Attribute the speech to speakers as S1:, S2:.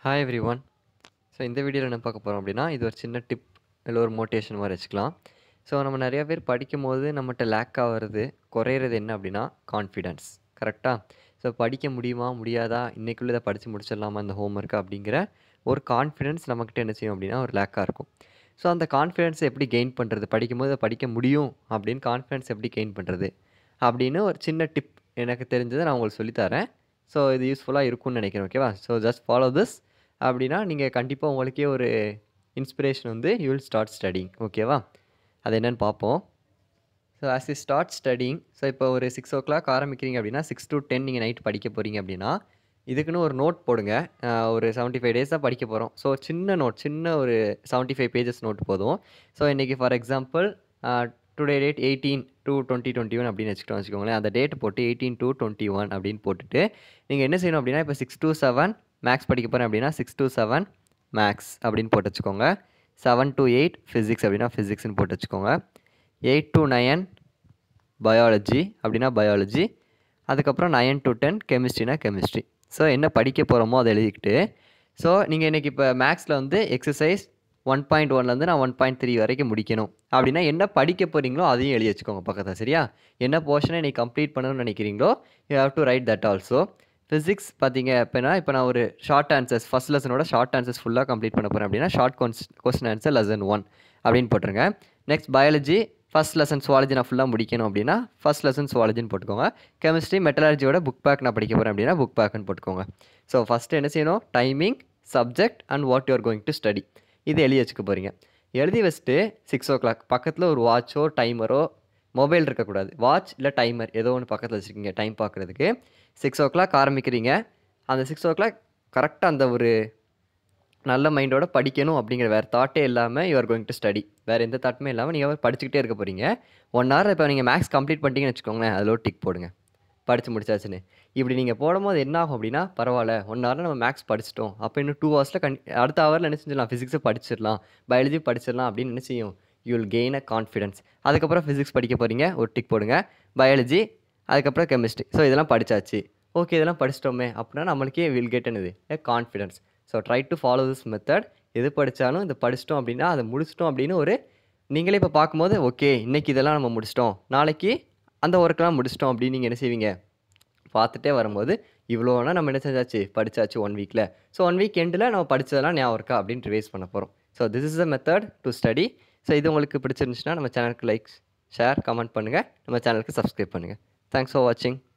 S1: hi every one so இந்த வீடியோவில் என்ன பார்க்க போகிறோம் அப்படின்னா இது ஒரு சின்ன டிப் இல்லை ஒரு மோட்டிவேஷன் மாதிரி வச்சுக்கலாம் ஸோ நம்ம நிறைய பேர் படிக்கும் போது நம்மகிட்ட லேக் ஆகிறது குறையிறது என்ன அப்படின்னா கான்ஃபிடென்ஸ் கரெக்டாக ஸோ படிக்க முடியுமா முடியாதா இன்றைக்குள்ளே இதை படித்து முடிச்சிடலாமா இந்த ஹோம்ஒர்க்கு அப்படிங்கிற ஒரு கான்ஃபிடென்ஸ் நம்மக்கிட்ட என்ன செய்யும் அப்படின்னா ஒரு லேக்காக இருக்கும் ஸோ அந்த கான்ஃபிடென்ஸை எப்படி கெயின் பண்ணுறது படிக்கும்போது அதை படிக்க முடியும் அப்படின்னு கான்ஃபிடென்ஸ் எப்படி கெயின் பண்ணுறது அப்படின்னு ஒரு சின்ன டிப் எனக்கு தெரிஞ்சதை நான் உங்களுக்கு சொல்லித்தரேன் ஸோ இது யூஸ்ஃபுல்லாக இருக்கும்னு நினைக்கிறேன் ஓகேவா ஸோ ஜஸ்ட் ஃபாலோ திஸ் அப்படின்னா நீங்கள் கண்டிப்பாக உங்களுக்கே ஒரு இன்ஸ்பிரேஷன் வந்து யூ வில் ஸ்டார்ட் ஸ்டடிங் ஓகேவா அது என்னென்னு பார்ப்போம் so as you start studying so இப்போ ஒரு சிக்ஸ் ஓ கிளாக் ஆரம்பிக்கிறீங்க அப்படின்னா சிக்ஸ் டு டென் நீங்கள் நைட் படிக்க போகிறீங்க அப்படின்னா இதுக்குன்னு ஒரு நோட் போடுங்க அஹ் ஒரு செவன்ட்டி ஃபைவ் டேஸ் தான் படிக்க போகிறோம் ஸோ சின்ன நோட் சின்ன ஒரு செவன்ட்டி ஃபைவ் பேஜஸ் நோட் போதும் ஸோ இன்றைக்கி for example today date eighteen two twenty twenty one அப்படின்னு வச்சுக்கிட்டோம் வச்சுக்கோங்களேன் அந்த டேட் போட்டு எயிட்டீன் டூ டுவெண்ட்டி ஒன் அப்படின்னு போட்டுட்டு நீங்கள் என்ன செய்யணும் அப்படின்னா இப்போ சிக்ஸ் டூ செவன் மேக்ஸ் படிக்க போகிறேன் அப்படின்னா சிக்ஸ் டூ செவன் மேக்ஸ் அப்படின்னு போட்டு வச்சுக்கோங்க செவன் டு எயிட் ஃபிசிக்ஸ் அப்படின்னா ஃபிசிக்ஸ்னு போட்டு வச்சுக்கோங்க எயிட் டு நயன் பயாலஜி அப்படின்னா பயாலஜி அதுக்கப்புறம் நயன் டு டென் கெமிஸ்ட்ரினா கெமிஸ்ட்ரி ஸோ என்ன படிக்க போகிறோமோ அதை எழுதிக்கிட்டு ஸோ நீங்கள் இன்றைக்கி இப்போ மேக்ஸில் வந்து எக்ஸசைஸ் ஒன் பாயிண்ட் ஒன்லேருந்து நான் ஒன் பாயிண்ட் த்ரீ வரைக்கும் முடிக்கணும் அப்படின்னா என்ன படிக்க போகிறீங்களோ அதையும் எழுதி வச்சுக்கோங்க பக்கத்தில் சரியா என்ன போர்ஷனை நீ கம்ப்ளீட் பண்ணணும்னு நினைக்கிறீங்களோ you have to write that also physics பார்த்தீங்க அப்படின்னா இப்போ நான் ஒரு ஷார்ட் ஆன்சர்ஸ் ஃபஸ்ட் லெசனோட ஷார்ட் ஆன்சர்ஸ் ஃபுல்லாக கம்ப்ளீட் பண்ண போகிறேன் அப்படின்னா short question answer lesson one அப்படின்னு போட்டுருங்க next biology first lesson zoology நான் ஃபுல்லாக முடிக்கணும் அப்படின்னா ஃபஸ்ட் லெசன் சுவாலஜின்னு போட்டுக்கோங்க கெமிஸ்ட்ரி மெட்டலாலஜியோட புக் பேக் நான் படிக்க போகிறேன் அப்படின்னா புக் பேக்குன்னு போட்டுக்கோங்க ஸோ ஃபஸ்ட்டு என்ன செய்யணும் timing subject and what you are going to study இது எழுதி வச்சுக்க போகிறீங்க எழுதி வச்சுட்டு சிக்ஸ் ஓ கிளாக் பக்கத்தில் ஒரு வாட்சோ டைமரோ மொபைல் இருக்கக்கூடாது வாட்ச் இல்லை டைமர் ஏதோ ஒன்று பக்கத்தில் வச்சுருக்கீங்க டைம் பார்க்குறதுக்கு சிக்ஸ் ஓ கிளாக் ஆரம்பிக்கிறீங்க அந்த சிக்ஸ் ஓ கிளாக் கரெக்டாக அந்த ஒரு நல்ல மைண்டோட படிக்கணும் அப்படிங்கிற வேறு தாட்டே இல்லாமல் யூஆர் கோயிங் டு ஸ்டடி வேறு எந்த தாட்டுமே இல்லாமல் நீங்கள் படிச்சுக்கிட்டே இருக்க போகிறீங்க ஒன் ஹவர் இப்போ நீங்கள் மேக்ஸ் கம்ப்ளீட் பண்ணிட்டீங்கன்னு வச்சுக்கோங்களேன் அதில் ஒரு டிக் போடுங்க படித்து முடிச்சாச்சுன்னு இப்படி நீங்கள் போடும்போது என்ன ஆகும் அப்படின்னா பரவாயில்ல ஒன் ஹவரில் நம்ம மேக்ஸ் படிச்சிட்டோம் அப்போ இன்னும் டூ ஹவர்ஸில் கண் அடுத்த ஹவரில் என்ன செஞ்சிடலாம் ஃபிசிக்ஸை படிச்சிடலாம் பயாலஜி படிச்சிடலாம் அப்படின்னு என்ன செய்யும் you will gain a confidence அதுக்கப்புறம் ஃபிசிக்ஸ் படிக்க போகிறீங்க ஒரு டிக் போடுங்க பயாலஜி அதுக்கப்புறம் கெமிஸ்ட்ரி ஸோ இதெல்லாம் படித்தாச்சு ஓகே இதெல்லாம் படிச்சிட்டோமே அப்படின்னா நம்மளுக்கே வில் கெட் என்னது a confidence so try to follow this method எது படித்தாலும் இது படிச்சிட்டோம் அப்படின்னா அதை முடிச்சிட்டோம் அப்படின்னு ஒரு நீங்களே இப்போ பார்க்கும்போது ஓகே இன்றைக்கி இதெல்லாம் நம்ம முடிச்சிட்டோம் நாளைக்கு அந்த ஒர்க்கெலாம் முடிச்சிட்டோம் அப்படின்னு நீங்கள் என்ன செய்வீங்க பார்த்துட்டே வரும்போது இவ்வளோனா நம்ம என்ன செஞ்சாச்சு படித்தாச்சு ஒன் வீக்கில் ஸோ ஒன் வீக் எண்டில் நம்ம படித்ததெல்லாம் ஞாபகம் இருக்கா அப்படின்னு ரிவைஸ் பண்ண போகிறோம் so this is a method to study so இது உங்களுக்கு பிடிச்சிருந்துச்சுன்னா நம்ம சேனலுக்கு லைக் ஷேர் கமெண்ட் பண்ணுங்கள் நம்ம சேனலுக்கு சப்ஸ்கிரைப் பண்ணுங்கள் தேங்க்ஸ் ஃபார் வாட்சிங்